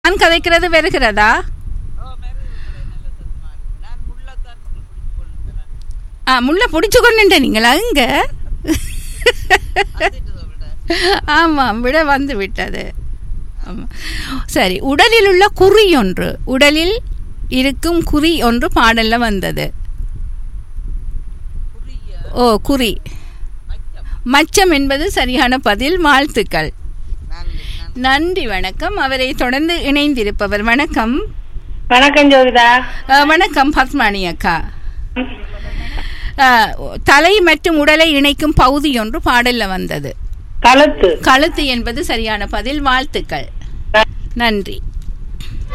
நான் கதைக்கிறது வருகிறதா ஆ முள்ள பிடிச்சு கொண்டுட்ட நீங்களா இங்க ஆமாம் விட வந்து விட்டது ஆமாம் சரி உடலில் உள்ள குறி ஒன்று உடலில் இருக்கும் குறி ஒன்று பாடல்ல வந்தது ஓ குறி மச்சம் என்பது சரியான பதில் வாழ்த்துக்கள் நன்றி வணக்கம் அவரை தொடர்ந்து இணைந்திருப்பவர் வணக்கம் வணக்கம் ஜோதிதா அஹ், வணக்கம் பத்மானி அக்கா அஹ், தலை மற்றும் உடலை இணைக்கும் பகுதி ஒன்று பாடல்ல வந்தது கழுத்து கழுத்து என்பது சரியான பதில் வாழ்த்துக்கள் நன்றி